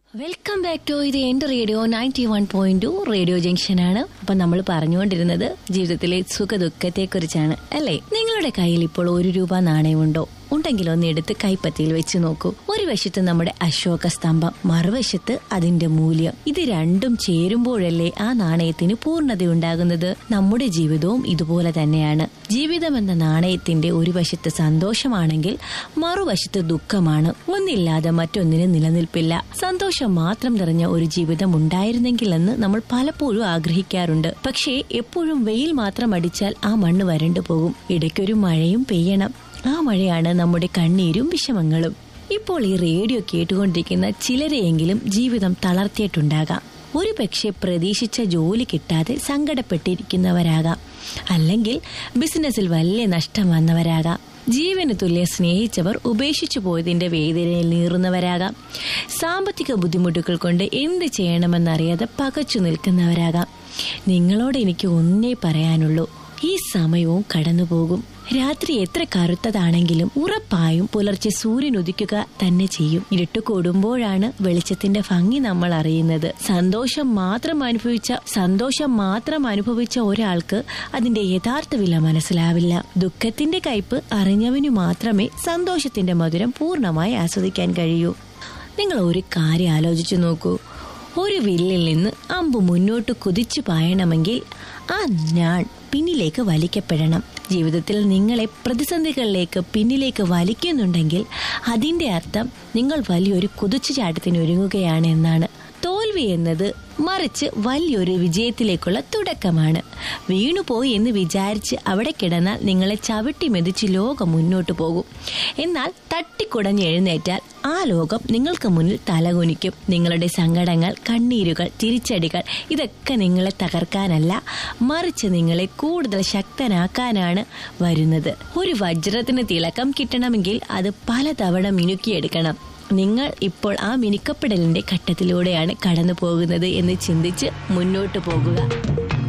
welcome back to ഇത് എന്റെ radio ninety one point two radio junction ആണ് അപ്പൊ നമ്മൾ പറഞ്ഞുകൊണ്ടിരുന്നത് ജീവിതത്തിലെ സുഖ ദുഃഖത്തെ കുറിച്ചാണ് അല്ലേ നിങ്ങളുടെ കയ്യിൽ ഇപ്പോൾ ഒരു രൂപ നാണയമുണ്ടോ ഉണ്ടെങ്കിൽ ഒന്ന് എടുത്ത് കൈപ്പത്തിയിൽ വെച്ച് നോക്കൂ ഒരു വശത്ത് നമ്മുടെ അശോക സ്തംഭം മറുവശത്ത് അതിന്റെ മൂല്യം ഇത് രണ്ടും ചേരുമ്പോഴല്ലേ ആ നാണയത്തിന് പൂർണ്ണതയുണ്ടാകുന്നത് നമ്മുടെ ജീവിതവും ഇതുപോലെ തന്നെയാണ് ജീവിതം എന്ന നാണയത്തിന്റെ ഒരു വശത്ത് സന്തോഷമാണെങ്കിൽ മറുവശത്ത് ദുഃഖമാണ് ഒന്നില്ലാതെ മറ്റൊന്നിന് നിലനിൽപ്പില്ല സന്തോഷം മാത്രം നിറഞ്ഞ ഒരു ജീവിതം ഉണ്ടായിരുന്നെങ്കിലെന്ന് നമ്മൾ പലപ്പോഴും ആഗ്രഹിക്കാറുണ്ട് പക്ഷേ എപ്പോഴും വെയിൽ മാത്രം അടിച്ചാൽ ആ മണ്ണ് വരണ്ടു പോകും ഇടയ്ക്കൊരു മഴയും പെയ്യണം ആ മഴയാണ് നമ്മുടെ കണ്ണീരും വിഷമങ്ങളും ഇപ്പോൾ ഈ റേഡിയോ കേട്ടുകൊണ്ടിരിക്കുന്ന ചിലരെയെങ്കിലും ജീവിതം തളർത്തിയിട്ടുണ്ടാകാം ഒരു പക്ഷേ പ്രതീക്ഷിച്ച ജോലി കിട്ടാതെ സങ്കടപ്പെട്ടിരിക്കുന്നവരാകാം അല്ലെങ്കിൽ ബിസിനസ്സിൽ വലിയ നഷ്ടം വന്നവരാകാം ജീവന് തുല്യം സ്നേഹിച്ചവർ ഉപേക്ഷിച്ചു പോയതിന്റെ വേദനയിൽ നീറുന്നവരാകാം സാമ്പത്തിക ബുദ്ധിമുട്ടുകൾ കൊണ്ട് എന്ത് ചെയ്യണമെന്നറിയാതെ പകച്ചു നിൽക്കുന്നവരാകാം നിങ്ങളോട് എനിക്ക് ഒന്നേ പറയാനുള്ളൂ ഈ സമയവും കടന്നുപോകും രാത്രി എത്ര കറുത്തതാണെങ്കിലും ഉറപ്പായും പുലർച്ചെ സൂര്യൻ ഉദിക്കുക തന്നെ ചെയ്യും ഇരുട്ട് കൂടുമ്പോഴാണ് വെളിച്ചത്തിന്റെ ഭംഗി നമ്മൾ അറിയുന്നത് സന്തോഷം മാത്രം അനുഭവിച്ച സന്തോഷം മാത്രം അനുഭവിച്ച ഒരാൾക്ക് അതിന്റെ യഥാർത്ഥ വില മനസ്സിലാവില്ല ദുഃഖത്തിന്റെ കയ്പ് അറിഞ്ഞവനു മാത്രമേ സന്തോഷത്തിന്റെ മധുരം പൂർണ്ണമായി ആസ്വദിക്കാൻ കഴിയൂ നിങ്ങൾ ഒരു കാര്യം ആലോചിച്ചു നോക്കൂ ഒരു വില്ലിൽ നിന്ന് അമ്പ് മുന്നോട്ട് കുതിച്ചു പായണമെങ്കിൽ ആ ഞാൻ പിന്നിലേക്ക് വലിക്കപ്പെടണം ജീവിതത്തിൽ നിങ്ങളെ പ്രതിസന്ധികളിലേക്ക് പിന്നിലേക്ക് വലിക്കുന്നുണ്ടെങ്കിൽ അതിന്റെ അർത്ഥം നിങ്ങൾ വലിയൊരു കുതിച്ചുചാട്ടത്തിന് ഒരുങ്ങുകയാണ് എന്നാണ് തോൽവി എന്നത് മറിച്ച് വലിയൊരു വിജയത്തിലേക്കുള്ള തുടക്കമാണ് വീണുപോയി എന്ന് വിചാരിച്ച് അവിടെ കിടന്നാൽ നിങ്ങളെ ചവിട്ടി മെതിച്ച് ലോകം മുന്നോട്ട് പോകും എന്നാൽ തട്ടിക്കുടഞ്ഞ് എഴുന്നേറ്റാൽ ആ ലോകം നിങ്ങൾക്ക് മുന്നിൽ തലകുനിക്കും നിങ്ങളുടെ സങ്കടങ്ങൾ കണ്ണീരുകൾ തിരിച്ചടികൾ ഇതൊക്കെ നിങ്ങളെ തകർക്കാനല്ല മറിച്ച് നിങ്ങളെ കൂടുതൽ ശക്തനാക്കാനാണ് വരുന്നത് ഒരു വജ്രത്തിന് തിളക്കം കിട്ടണമെങ്കിൽ അത് പലതവണ മിനുക്കിയെടുക്കണം നിങ്ങൾ ഇപ്പോൾ ആ മിനുക്കപ്പെടലിന്റെ ഘട്ടത്തിലൂടെയാണ് കടന്നു പോകുന്നത് എന്ന് ചിന്തിച്ച് മുന്നോട്ട് പോകുക